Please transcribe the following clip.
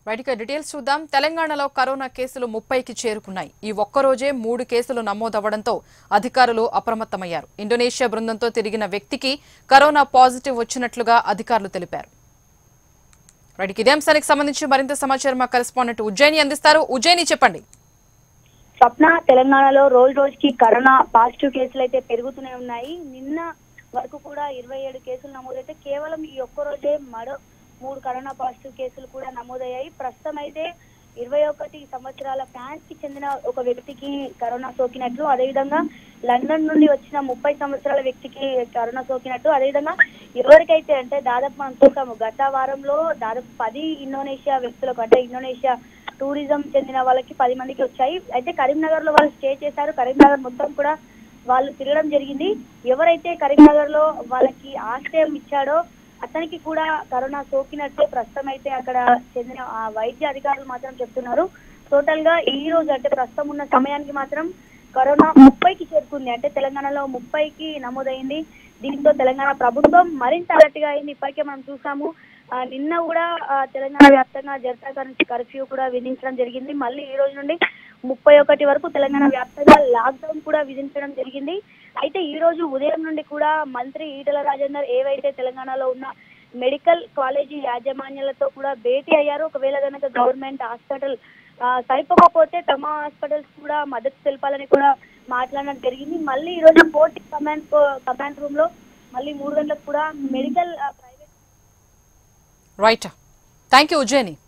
బయటిక details చూద్దాం తెలంగాణలో corona కేసులు ముప్పైకి చేరుకున్నాయి ఈ ఒక్కరోజే మూడు కేసులు నమోదవడంతో అధికారులు అప్రమత్తమయ్యారు ఇండోనేషియా బృందంతో తిరిగిన వ్యక్తికి కరోనా పాజిటివ్ వచ్చినట్లుగా అధికారులు తెలిపారు రైట్ ఇదే అంశానికి సంబంధించి మరింత సమాచారం మా కరెస్పాండెంట్ ఉజ్జయిని అందిస్తారు ఉజ్జయిని చెప్పండి స్వప్న తెలంగాణలో రోజు రోజుకి కరోనా పాజిటివ్ కేసులు అయితే పెరుగుతూనే ఉన్నాయి నిన్న వరకు కూడా ఇరవై ఏడు కేసులు నమోదైతే కేవలం ఈ ఒక్క రోజే మరో మూడు కరోనా పాజిటివ్ కేసులు కూడా నమోదయ్యాయి ప్రస్తుతం అయితే ఇరవై ఒకటి సంవత్సరాల ఫ్రాన్స్ కి చెందిన ఒక వ్యక్తికి కరోనా సోకినట్లు అదేవిధంగా లండన్ నుండి వచ్చిన ముప్పై సంవత్సరాల వ్యక్తికి కరోనా సోకినట్టు అదేవిధంగా ఎవరికైతే అంటే దాదాపు మనం చూసాము గత వారంలో దాదాపు పది ఇండోనేషియా వ్యక్తులకు అంటే ఇండోనేషియా టూరిజం చెందిన వాళ్ళకి పది మందికి వచ్చాయి అయితే కరీంనగర్ లో వాళ్ళు స్టే చేశారు కరీంనగర్ మొత్తం కూడా వాళ్ళు తిరగడం జరిగింది ఎవరైతే కరీంనగర్ లో వాళ్ళకి ఆశ్రయం ఇచ్చాడో అతనికి కూడా కరోనా సోకినట్టు ప్రస్తుతం అయితే అక్కడ చెందిన ఆ వైద్య అధికారులు మాత్రం చెప్తున్నారు టోటల్ గా ఈ రోజు అంటే ప్రస్తుతం ఉన్న సమయానికి మాత్రం కరోనా ముప్పైకి చేరుకుంది అంటే తెలంగాణలో ముప్పైకి నమోదైంది దీంతో తెలంగాణ ప్రభుత్వం మరింత అలర్ట్ గా అయింది ఇప్పటికే మనం చూసాము ఆ, నిన్న కూడా ఆ, తెలంగాణ వ్యాప్తంగా జనతా కర్ఫ్యూ కర్ఫ్యూ కూడా విధించడం జరిగింది మళ్ళీ ఈ రోజు నుండి ముప్పై ఒకటి వరకు తెలంగాణ వ్యాప్తంగా లాక్డౌన్ కూడా విధించడం జరిగింది అయితే ఈ రోజు ఉదయం నుండి కూడా మంత్రి ఈటల రాజేందర్ ఏవైతే తెలంగాణలో ఉన్న మెడికల్ కాలేజీ యాజమాన్యాలతో కూడా భేటీ అయ్యారు ఒకవేళ కనుక గవర్నమెంట్ హాస్పిటల్ ఆ, సరిపోకపోతే తమ హాస్పిటల్స్ కూడా మద్దతు తెలపాలని కూడా మాట్లాడడం జరిగింది మళ్ళీ ఈ రోజు కోర్టు కమాండ్ కమాండ్ రూమ్ లో మళ్ళీ మూడు గంటలకు కూడా medical private right thank you Ujjaini